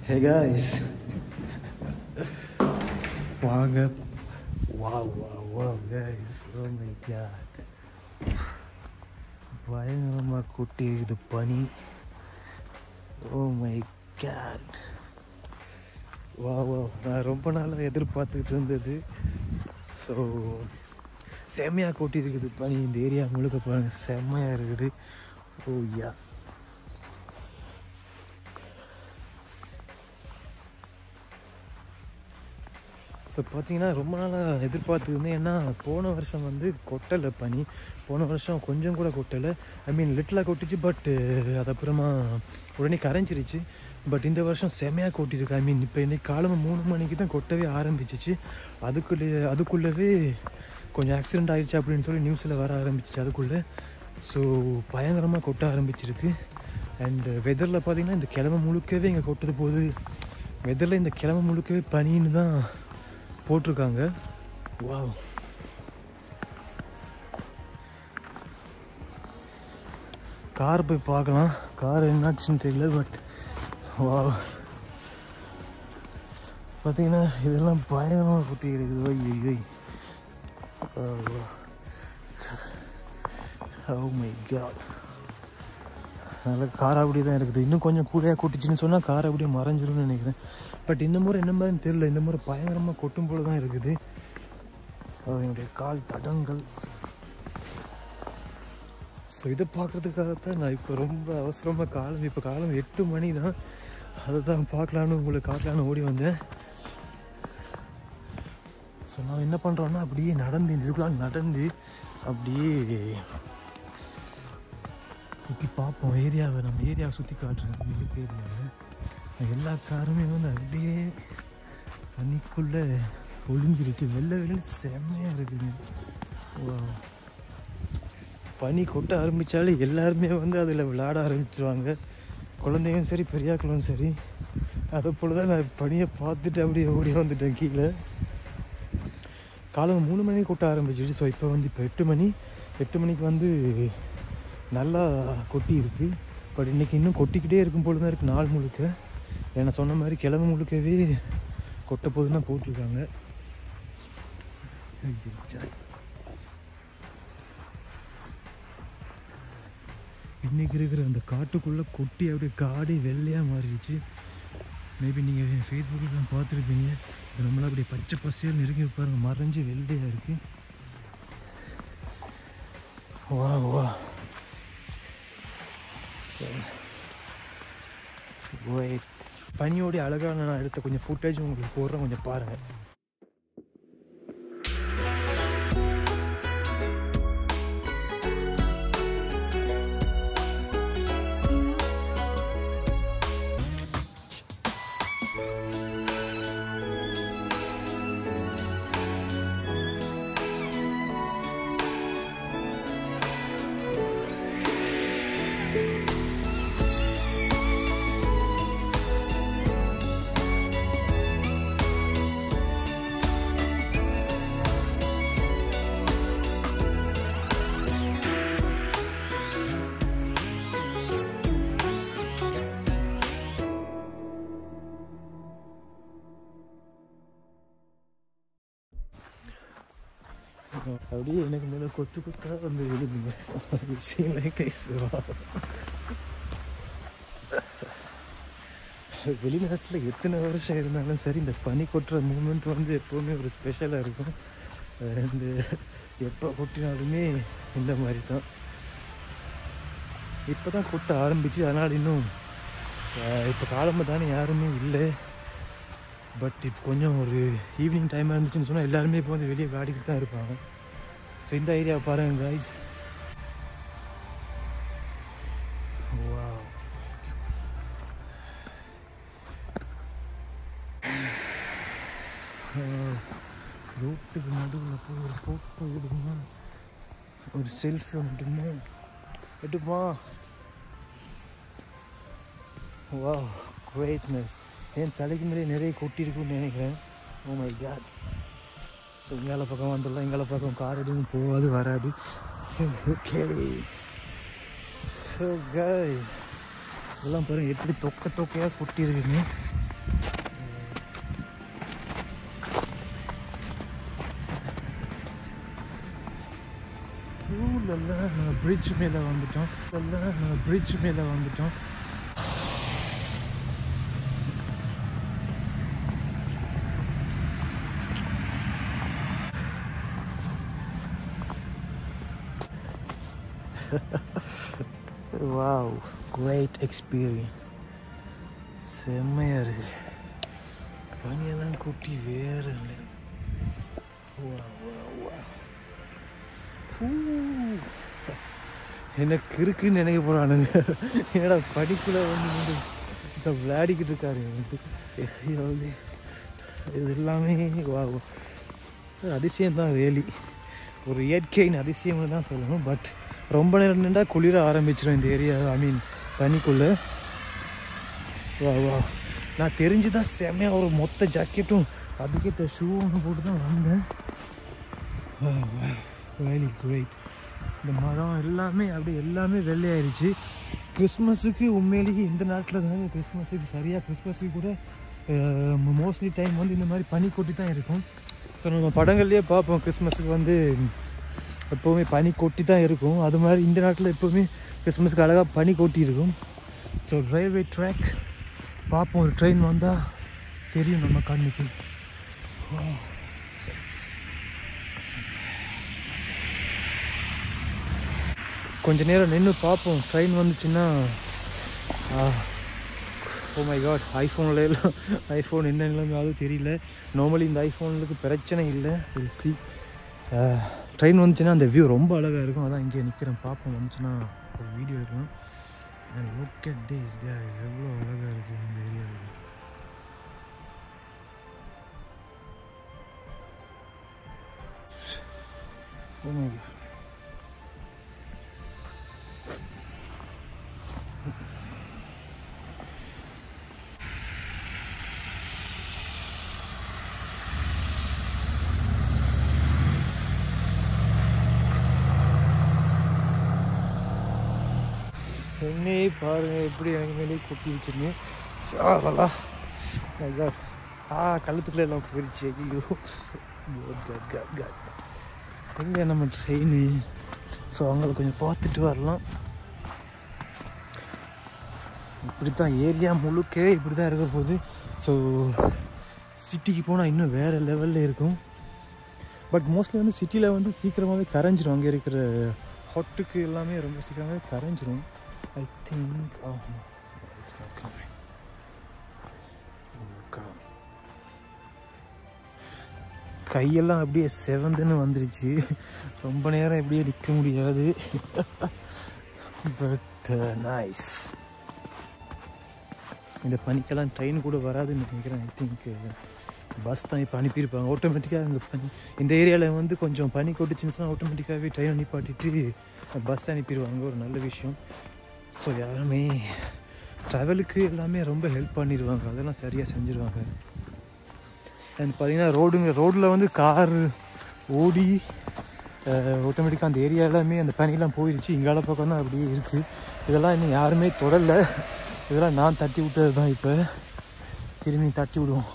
Hey guys. வாங்க wow wow wow guys oh my god பயங்கரமாக கொட்டி இருக்குது பனி ஓ மை காட் வா வா நான் ரொம்ப நாளாக எதிர்பார்த்துக்கிட்டு இருந்தது ஸோ செம்மையாக கொட்டி இருக்குது பனி இந்த ஏரியா முழுக்க பாருங்க செம்மையாக இருக்குது ஓ யா ஸோ பார்த்தீங்கன்னா ரொம்ப நாளாக எதிர்பார்த்துருந்தேன் ஏன்னா போன வருஷம் வந்து கொட்டலை பனி போன வருஷம் கொஞ்சம் கூட கொட்டலை ஐ மீன் லிட்டிலாக கொட்டிச்சு பட் அது அப்புறமா உடனே கரைஞ்சிருச்சு பட் இந்த வருஷம் செமையாக கொட்டிருக்கு ஐ மீன் இப்போ இன்னைக்கு காலமாக மூணு மணிக்கு தான் கொட்டவே ஆரம்பிச்சிச்சு அதுக்குள்ளே அதுக்குள்ளவே கொஞ்சம் ஆக்சிடென்ட் ஆயிடுச்சு அப்படின்னு சொல்லி நியூஸில் வர ஆரம்பிச்சிச்சு அதுக்குள்ளே ஸோ பயங்கரமாக கொட்ட ஆரம்பிச்சிருக்கு அண்ட் வெதரில் பார்த்தீங்கன்னா இந்த கிழமை முழுக்கவே இங்கே கொட்டுது போகுது வெதரில் இந்த கிழமை முழுக்கவே பனின்னு தான் போட்டிருக்காங்க வாவ் கார் போய் பார்க்கலாம் கார் என்னாச்சுன்னு தெரியல பட் வா பார்த்தீங்கன்னா இதெல்லாம் பயங்கரமாக குட்டி இருக்குது why why oh my God அதனால் கார் அப்படியே தான் இருக்குது இன்னும் கொஞ்சம் கூடையாக கொட்டுச்சுன்னு சொன்னால் கார் அப்படியே மறைஞ்சிரும்னு நினைக்கிறேன் பட் இந்த முறை என்ன மாதிரின்னு தெரியல இந்த முறை பயங்கரமாக கொட்டும் போல தான் இருக்குது அது என்னுடைய கால் தடங்கள் ஸோ இதை பார்க்குறதுக்காகத்தான் நான் இப்போ ரொம்ப அவசரமாக காலம் இப்போ காலம் எட்டு மணி தான் அதை தான் பார்க்கலான்னு உங்களுக்கு காட்டலான்னு ஓடி வந்தேன் ஸோ நான் என்ன பண்ணுறோன்னா அப்படியே நடந்து இந்த இதுக்குலாம் நடந்து அப்படியே சுற்றி பார்ப்போம் ஏரியாவை நம்ம ஏரியாவை சுற்றி காட்டுறேன் மில்லுக்கு ஏரியாவை எல்லா காருமே வந்து அப்படியே தண்ணிக்குள்ளே ஒளிஞ்சிருச்சு வெள்ளை வெள்ளை செம்மையாக இருக்குங்க Wow. பனி கொட்ட ஆரம்பித்தாலே எல்லாருமே வந்து அதில் விளையாட ஆரம்பிச்சிருவாங்க குழந்தையும் சரி பெரியாக்களும் சரி அதை போல தான் நான் பனியை பார்த்துட்டு அப்படியே ஓடி வந்துட்டேன் கீழே காலம் மூணு மணிக்கு கொட்ட ஆரம்பிச்சிடுச்சு ஸோ இப்போ வந்து இப்போ எட்டு மணி எட்டு மணிக்கு வந்து நல்லா கொட்டி இருக்கு பட் இன்னைக்கு இன்னும் கொட்டிக்கிட்டே இருக்கும் போல தான் இருக்குது நாள் முழுக்க ஏன்னா சொன்ன மாதிரி கிழமை முழுக்கவே கொட்ட போதுன்னா போட்டிருக்காங்க இன்னைக்கு இருக்கிற அந்த காட்டுக்குள்ளே கொட்டி அப்படியே காடே வெள்ளையாக மாறிடுச்சு மேபி நீங்கள் ஃபேஸ்புக்கில் பார்த்துருப்பீங்க இது நம்மளாம் அப்படியே பச்சை பசையில் நெருங்கி பாருங்க மறைஞ்சு வெள்ளையாக இருக்குது வா வா Wait. பனியோடைய அழகான நான் எடுத்த கொஞ்சம் ஃபுட்டேஜ் உங்களுக்கு போடுறேன் கொஞ்சம் பாருங்கள் அப்படியே எனக்கு மேலே கொத்து கொத்தா வந்து விழுதுங்க சீன் லைக் வெளிநாட்டில் எத்தனை வருஷம் இருந்தாலும் சரி இந்த பனி கொட்டுற மூமெண்ட் வந்து எப்போவுமே ஒரு ஸ்பெஷலாக இருக்கும் அண்டு எப்போ கொட்டினாலுமே இந்த மாதிரி தான் இப்போ தான் கொட்ட ஆரம்பிச்சு அதனால் இன்னும் இப்போ காலமாக தானே யாருமே இல்லை பட் இப்போ கொஞ்சம் ஒரு ஈவினிங் டைமாக இருந்துச்சுன்னு சொன்னால் எல்லாருமே இப்போ வந்து வெளியே விளையாடிக்கிட்டு தான் இருப்பாங்க ஸோ இந்த ஏரியா பாருங்க காய்ஸ் ரோட்டுக்கு நடுவில் போய் ஒரு ஃபோட்டோ எடுமா ஒரு செல்ஃபி மட்டுமே எடுமா வா கிரேட்னஸ் என் தலைக்கு மேலே நிறைய கொட்டியிருக்குன்னு நினைக்கிறேன் ஓ மை காட் ஸோ இங்கால பக்கம் வந்துடலாம் இங்கால பக்கம் கார் எதுவும் போகாது வராது சரி ஓகே ஸோ கைஸ் இதெல்லாம் பாருங்க எப்படி தொக்க தொக்கையாக கொட்டி இருக்குங்க பிரிட்ஜ் மேலே வந்துட்டோம் பிரிட்ஜ் மேலே வந்துட்டோம் வாவ் கிரேட் எக்ஸ்பீரியன்ஸ் செம்மையாக இருக்கு பனியெல்லாம் கொட்டி வேற இல்லை Wow, wow, wow. Ooh. எனக்கு இருக்குன்னு நினைக்க போகிறானுங்க என்னடா படிக்குள்ள வந்து நின்று இப்ப விளையாடிக்கிட்டு இருக்காரு எனக்கு ஐயோ, இது இது எல்லாமே வா அதிசயம் தான் வேலி ஒரு இயற்கையின் அதிசயம்னு தான் சொல்லணும் பட் ரொம்ப நேரம் நின்றா குளிர ஆரம்பிச்சிடும் இந்த ஏரியா ஐ மீன் தண்ணிக்குள்ளே வா வா நான் தெரிஞ்சு தான் செம்மையாக ஒரு மொத்த ஜாக்கெட்டும் அதுக்கேற்ற ஷூ ஒன்று போட்டு தான் வந்தேன் வெரி கிரேட் இந்த மரம் எல்லாமே அப்படியே எல்லாமே வெள்ளையாயிருச்சு கிறிஸ்மஸுக்கு உண்மையிலேயே இந்த நாட்டில் தானே கிறிஸ்மஸுக்கு சரியாக கிறிஸ்மஸுக்கு கூட மோஸ்ட்லி டைம் வந்து இந்த மாதிரி பனி கொட்டி தான் இருக்கும் ஸோ நம்ம படங்கள்லேயே பார்ப்போம் கிறிஸ்மஸுக்கு வந்து எப்போவுமே பனி கொட்டி தான் இருக்கும் அது மாதிரி இந்த நாட்டில் எப்போவுமே கிறிஸ்மஸுக்கு அழகாக பனி கொட்டி இருக்கும் ஸோ ரயில்வே ட்ராக் பார்ப்போம் ஒரு ட்ரெயின் வந்தால் தெரியும் நம்ம கண்ணுக்கு கொஞ்ச நேரம் நின்று பார்ப்போம் ட்ரெயின் வந்துச்சுன்னா ஓ மை காட் ஐஃபோனில் எல்லாம் ஐஃபோன் என்ன நிலைமை அதுவும் தெரியல நார்மலி இந்த ஐஃபோனுக்கு பிரச்சனை இல்லை வில் சி ட்ரெயின் வந்துச்சுன்னா அந்த வியூ ரொம்ப அழகாக இருக்கும் அதான் இங்கே நிற்கிறேன் பார்ப்போம் வந்துச்சுன்னா ஒரு வீடியோ எடுக்கணும் and look at this guys எவ்வளோ அழகாக இருக்குது இந்த ஏரியாவில் Oh my god. என்னையே பாருங்க எப்படி எனக்கு மேலே கொட்டி வச்சிருங்க ஷாலா My God. ஆ கழுத்துக்குள்ள எல்லாம் போயிடுச்சு ஐயோ God, God, God, God. எங்கே நம்ம ட்ரெயின் ஸோ அவங்கள கொஞ்சம் பார்த்துட்டு வரலாம் இப்படி தான் ஏரியா முழுக்கவே இப்படி தான் இருக்க போகுது ஸோ சிட்டிக்கு போனால் இன்னும் வேறு லெவலில் இருக்கும் பட் மோஸ்ட்லி வந்து சிட்டியில் வந்து சீக்கிரமாகவே கரைஞ்சிரும் அங்கே இருக்கிற ஹொட்டுக்கு எல்லாமே ரொம்ப சீக்கிரமாகவே கரைஞ்சிரும் ஐ திங்க் கையெல்லாம் அப்படியே செவந்துன்னு வந்துருச்சு ரொம்ப நேரம் எப்படியே நிற்க முடியாது பட் நைஸ் இந்த பனிக்கெல்லாம் ட்ரெயின் கூட வராதுன்னு நினைக்கிறேன் ஐ திங்க் பஸ் தான் இப்போ அனுப்பியிருப்பாங்க ஆட்டோமேட்டிக்காக இந்த பனி இந்த ஏரியாவில் வந்து கொஞ்சம் பனி கொட்டுச்சுன்னா ஆட்டோமேட்டிக்காகவே ட்ரெயின் நிப்பாட்டிட்டு பஸ் அனுப்பிடுவாங்க ஒரு நல்ல விஷயம் ஸோ யாருமே ட்ராவலுக்கு எல்லாமே ரொம்ப ஹெல்ப் பண்ணிடுவாங்க அதெல்லாம் சரியாக செஞ்சுருவாங்க அண்ட் பார்த்தீங்கன்னா ரோடுங்க ரோட்டில் வந்து கார் ஓடி ஆட்டோமேட்டிக்காக அந்த ஏரியா எல்லாமே அந்த பனிலாம் போயிடுச்சு இங்கால பக்கம் தான் அப்படியே இருக்குது இதெல்லாம் இன்னும் யாருமே தொடலை இதெல்லாம் நான் தட்டி விட்டது தான் இப்போ திரும்பி தட்டி விடுவோம்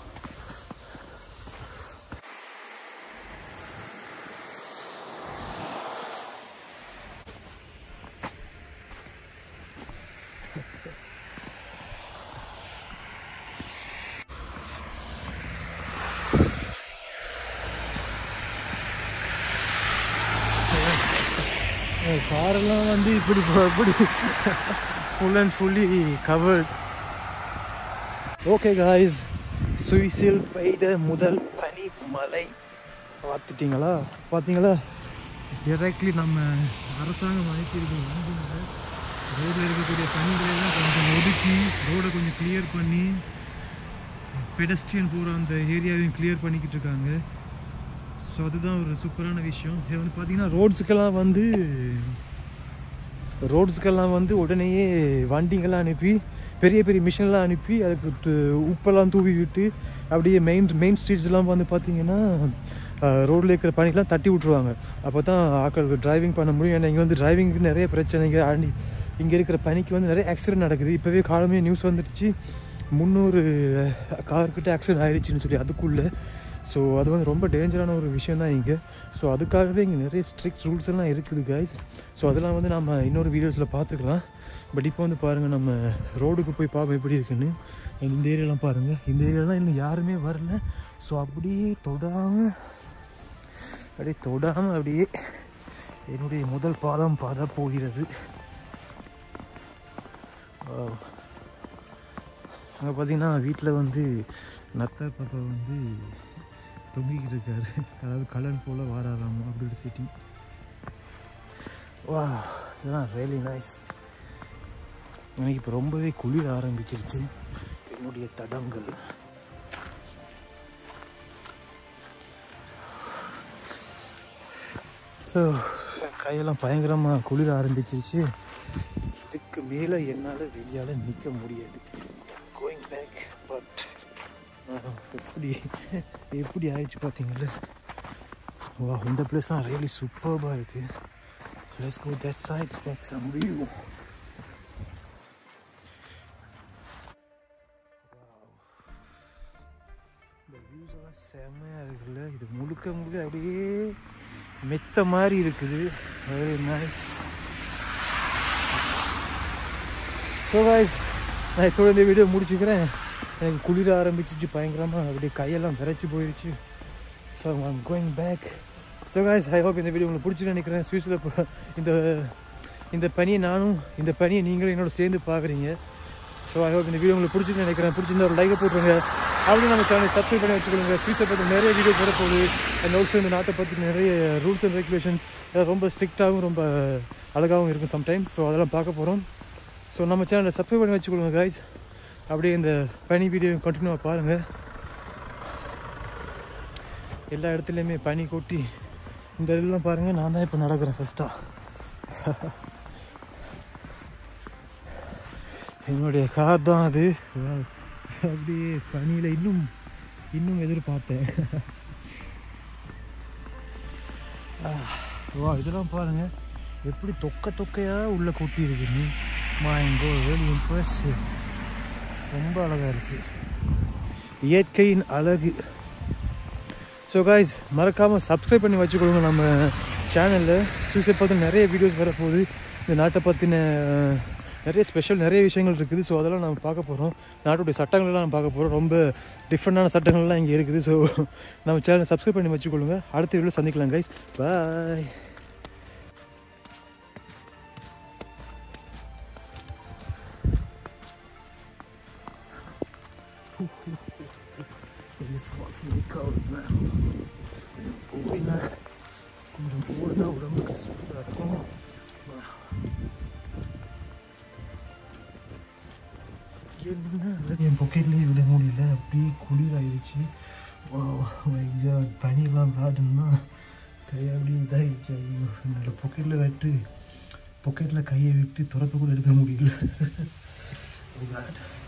காரெல்லாம் வந்து இப்படி இப்படி full and fully covered okay guys சுவிஸில் பெய்த முதல் பனி மலை பார்த்துட்டீங்களா பார்த்தீங்களா டைரக்ட்லி நம்ம அரசாங்கம் அனுப்பியிருக்க ரோடில் இருக்கக்கூடிய பனிகளெல்லாம் கொஞ்சம் ஒதுக்கி ரோடை கொஞ்சம் கிளியர் பண்ணி பெடஸ்ட்ரியன் போகிற அந்த ஏரியாவையும் கிளியர் பண்ணிக்கிட்டு இருக்காங்க ஸோ அதுதான் ஒரு சூப்பரான விஷயம் இது வந்து பார்த்தீங்கன்னா ரோட்ஸுக்கெல்லாம் வந்து ரோட்ஸுக்கெல்லாம் வந்து உடனேயே வண்டிங்கெல்லாம் அனுப்பி பெரிய பெரிய மிஷின்லாம் அனுப்பி அதுக்கு து- உப்பெல்லாம் தூவி விட்டு அப்படியே மெயின் மெயின் ஸ்ட்ரீட்ஸ்லாம் வந்து பார்த்தீங்கன்னா ரோட்டில் இருக்கிற பனிக்கெலாம் தட்டி விட்ருவாங்க அப்போ தான் ஆட்களுக்கு டிரைவிங் பண்ண முடியும் ஏன்னா இங்கே வந்து டிரைவிங்க்கு நிறைய பிரச்சனைங்க அண்ட் இங்கே இருக்கிற பனிக்கு வந்து நிறைய ஆக்சிடென்ட் நடக்குது இப்போவே காலமே நியூஸ் வந்துடுச்சு முந்நூறு கார்கிட்ட ஆக்சிடென்ட் ஆயிடுச்சுன்னு சொல்லி அதுக்குள்ளே ஸோ அது வந்து ரொம்ப டேஞ்சரான ஒரு விஷயம் தான் இங்கே ஸோ அதுக்காகவே இங்கே நிறைய ஸ்ட்ரிக்ட் ரூல்ஸ் எல்லாம் இருக்குது கைஸ் ஸோ அதெல்லாம் வந்து நம்ம இன்னொரு வீடியோஸில் பார்த்துக்கலாம் பட் இப்போ வந்து பாருங்கள் நம்ம ரோடுக்கு போய் பார்ப்போம் எப்படி இருக்குன்னு இந்த ஏரியாலாம் பாருங்கள் இந்த ஏரியாலாம் இன்னும் யாருமே வரல ஸோ அப்படியே தொடாமல் அப்படியே தொடாமல் அப்படியே என்னுடைய முதல் பாதம் பாத போகிறது அங்கே பார்த்தீங்கன்னா வீட்டில் வந்து நத்த பாப்பா வந்து தொங்கிக்கிட்டு இருக்காரு அதாவது கலர் போல் வாராராமா அப்படி ஒரு சிட்டி வா இதெல்லாம் ரியலி நைஸ் எனக்கு இப்போ ரொம்பவே குளிர ஆரம்பிச்சிருச்சு என்னுடைய தடங்கள் ஸோ கையெல்லாம் பயங்கரமாக குளிர ஆரம்பிச்சிருச்சு இதுக்கு மேலே என்னால் வெளியால் நிற்க முடியாது கோயிங் பேக் பட் எப்படி எப்படி ஆயிடுச்சு பார்த்தீங்களா வா இந்த பிளேஸ் தான் ரியலி சூப்பர்பாக இருக்குது let's go that side make some view இந்த வியூஸ் எல்லாம் செம்மையாக இருக்குல்ல இது முழுக்க முழுக்க அப்படியே மெத்த மாதிரி இருக்குது வெரி நைஸ் ஸோ காய்ஸ் நான் இப்போ இந்த வீடியோ முடிச்சுக்கிறேன் எனக்கு குளிர ஆரம்பிச்சிச்சு பயங்கரமாக அப்படியே கையெல்லாம் விரைச்சி போயிடுச்சு so I'm going back so guys I hope இந்த வீடியோ உங்களுக்கு பிடிச்சி நினைக்கிறேன் ஸ்வீஸில் இந்த இந்த பனியை நானும் இந்த பனியை நீங்களும் என்னோட சேர்ந்து பார்க்குறீங்க ஸோ ஐ ஹோப் இந்த வீடியோ உங்களுக்கு பிடிச்சின்னு நினைக்கிறேன் பிடிச்சிருந்தா ஒரு லைக்கை போட்டுருங்க அப்படி நம்ம சேனலை சப்ஸ்கிரைப் பண்ணி வச்சுக்கொள்ளுங்க ஸ்வீஸை பற்றி நிறைய வீடியோ வரப்போகுது அண்ட் ஆல்சோ இந்த நாட்டை பற்றி நிறைய ரூல்ஸ் அண்ட் ரெகுலேஷன்ஸ் ரொம்ப ஸ்ட்ரிக்டாகவும் ரொம்ப அழகாகவும் இருக்கும் சம்டைம் ஸோ அதெல்லாம் பார்க்க போகிறோம் ஸோ நம்ம சேனலை சப்ஸ்கிரைப் பண்ணி வச்சுக்கொள்ளுங்க காய்ஸ் அப்படியே இந்த பனி வீடியோ கண்டினியூவாக பாருங்கள் எல்லா இடத்துலையுமே பனி கொட்டி இந்த இதெல்லாம் பாருங்கள் நான் தான் இப்போ நடக்கிறேன் ஃபஸ்ட்டாக என்னுடைய கார் தான் அது Wow. அப்படியே பனியில் இன்னும் இன்னும் எதிர்பார்த்தேன் ஆஹ். வா இதெல்லாம் பாருங்க எப்படி தொக்க தொக்கையாக உள்ள கொட்டி இருக்குன்னு மாயங்கோ வெரி இம்ப்ரெசிவ் ரொம்ப அழகாக இருக்கு இயற்கையின் அழகு ஸோ காய்ஸ் மறக்காமல் சப்ஸ்கிரைப் பண்ணி வச்சுக்கொள்ளுங்க நம்ம சேனலில் சூசைட் பார்த்து நிறைய வீடியோஸ் வரப்போகுது இந்த நாட்டை பற்றின நிறைய ஸ்பெஷல் நிறைய விஷயங்கள் இருக்குது ஸோ அதெல்லாம் நம்ம பார்க்க போகிறோம் நாட்டுடைய சட்டங்கள்லாம் நம்ம பார்க்க போகிறோம் ரொம்ப டிஃப்ரெண்டான சட்டங்கள்லாம் இங்கே இருக்குது ஸோ நம்ம சேனலை சப்ஸ்கிரைப் பண்ணி வச்சுக்கொள்ளுங்க அடுத்த வீடியோ சந்திக்கலாம் guys bye It is fucking cold now. போயினா கொஞ்சம் போடுனா உடம்புக்கு சூடாக இருக்கும் என்ன என் பொக்கெட்லேயே விட முடியல அப்படியே குளிராயிருச்சு பனியெல்லாம் விளாடுன்னா கை அப்படியே இதாகிடுச்சு ஐயோ என்னோட பொக்கெட்டில் விட்டு பொக்கெட்டில் கையை விட்டு துறப்பு கூட எடுக்க முடியல Oh God.